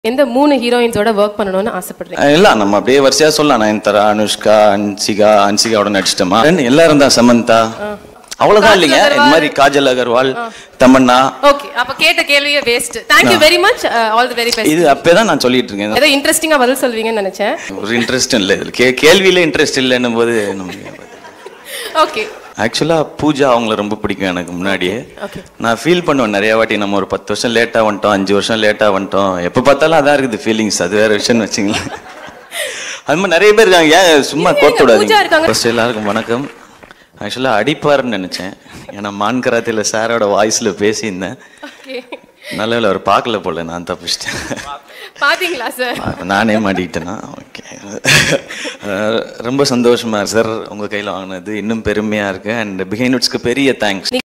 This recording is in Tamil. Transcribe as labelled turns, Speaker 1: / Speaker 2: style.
Speaker 1: எந்த மூணு ஹீரோயின்ஸோட ஒர்க் பண்ணணும்னு ஆசைப்படுறீங்க
Speaker 2: அஹ் இல்ல நம்ம அப்படியே வரிசையா சொல்லலாம் நயன்தாரா அனுஷ்கா அன்சிகா அன்சிகாவோட நடிச்சிட்டோமா Then எல்லாரும் தான் சமந்தா அவ்வளவுதான் இல்லைங்க இந்த மாதிரி காஜல் அகர்வால் தமன்னா
Speaker 1: ஓகே அப்ப கேட்ட கேள்வியே waste thank you very much all the very best
Speaker 2: இது அப்பதான் நான் சொல்லிட்டு இருக்கேன்
Speaker 1: ஏதோ இன்ட்ரெஸ்டிங்கா பதில் சொல்வீங்கன்னு நினைச்சேன்
Speaker 2: ஒரு இன்ட்ரெஸ்ட் இல்லை இதுல கே கேள்வியில இன்ட்ரெஸ்ட் இல்லைன்னும் போது நமக்கு
Speaker 1: ஓகே
Speaker 2: ஆக்சுவலா பூஜா அவங்கள ரொம்ப பிடிக்கும் எனக்கு முன்னாடியே
Speaker 1: Okay.
Speaker 2: நான் ஃபீல் பண்ணுவேன் நிறைய வாட்டி நம்ம ஒரு பத்து வருஷம் லேட்டா வந்துட்டோம் அஞ்சு வருஷம் லேட்டா வந்துட்டோம் எப்ப பார்த்தாலும் அதான் இருக்குது ஃபீலிங்ஸ் அது வேற விஷயம்னு வச்சுங்களேன் அது மாதிரி நிறைய பேர் இருக்காங்க ஏன் சும்மா
Speaker 1: இருங்க,
Speaker 2: கோத்து
Speaker 1: பூஜா
Speaker 2: விடாதீங்க
Speaker 1: இருக்காங்க.
Speaker 2: ஃபர்ஸ்ட் எல்லாருக்கும் வணக்கம் ஆக்சுவலா அடிப்பாருன்னு நினைச்சேன் ஏன்னா மான் கராத்தில சாரோட வாய்ஸ்ல பேசியிருந்தேன்
Speaker 1: ஓகே
Speaker 2: நல்ல வேளை அவர் பார்க்கல போல நான் தப்பிச்சிட்டேன்
Speaker 1: பாத்தீங்களா சார்
Speaker 2: நானே மாட்டிக்கிட்டேனா ஓகே ரொம்ப சந்தோஷமா சார் உங்க கையில வாங்கினது இன்னும் பெருமையா இருக்கு அண்ட் பிஹைண்ட் பெரிய தேங்க்ஸ்